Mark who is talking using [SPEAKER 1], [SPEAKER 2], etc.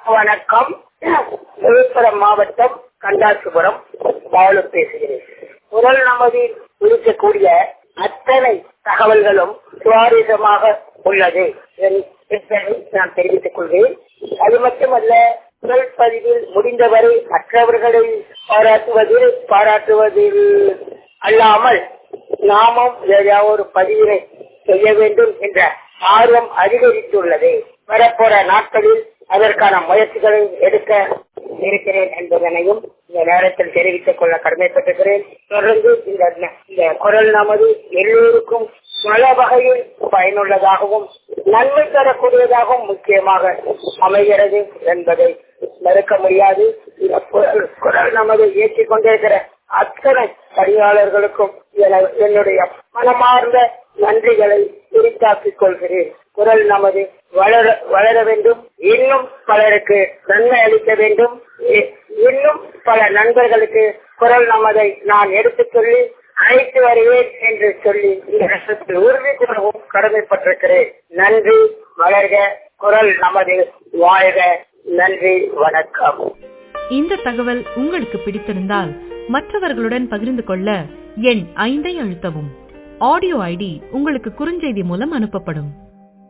[SPEAKER 1] வணக்கம் விழுப்புரம் மாவட்டம் கண்டாசிபுரம் பாலு பேசுகிறேன் குரல் நமது இருக்கக்கூடிய அத்தனை தகவல்களும் சுவாரஸ்யமாக உள்ளது என்பதை நான் தெரிவித்துக் கொள்வேன் அது மட்டுமல்ல குரல் பதிவில் முடிந்தவரை மற்றவர்களை பாராட்டுவதில் பாராட்டுவதில் அல்லாமல் நாமும் ஏதாவது ஒரு பதிவினை செய்ய வேண்டும் என்ற ஆர்வம் அதிகரித்துள்ளது வரப்போற நாட்களில் அதற்கான முயற்சிகளை எடுக்க இருக்கிறேன் என்பதனையும் இந்த நேரத்தில் தெரிவித்துக் கொள்ள கடமைப்பட்டிருக்கிறேன் தொடர்ந்து இந்த இந்த குரல் நமது எல்லோருக்கும் பல வகையில் பயனுள்ளதாகவும் நன்மை தரக்கூடியதாகவும் முக்கியமாக அமைகிறது என்பதை மறுக்க முடியாது இந்த குரல் குரல் நமது ஏற்றிக் கொண்டிருக்கிற அத்தனை பணியாளர்களுக்கும் என்னுடைய மனமார்ந்த நன்றிகளை உரித்தாக்கிக் கொள்கிறேன் குரல் நமது வளர வளர வேண்டும் இன்னும் பலருக்கு நன்மை அளிக்க வேண்டும் இன்னும் பல நண்பர்களுக்கு குரல் நமதை நான் எடுத்துச் சொல்லி அழைத்து வருவேன் என்று சொல்லி இந்த கஷ்டத்தில் உறுதி கூறவும் கடமைப்பட்டிருக்கிறேன் நன்றி வளர்க குரல் நமது வாழ்க நன்றி வணக்கம்
[SPEAKER 2] இந்த தகவல் உங்களுக்கு பிடித்திருந்தால் மற்றவர்களுடன் பகிர்ந்து கொள்ள எண் ஐந்தை அழுத்தவும் ஆடியோ ஐடி உங்களுக்கு குறுஞ்செய்தி மூலம் அனுப்பப்படும்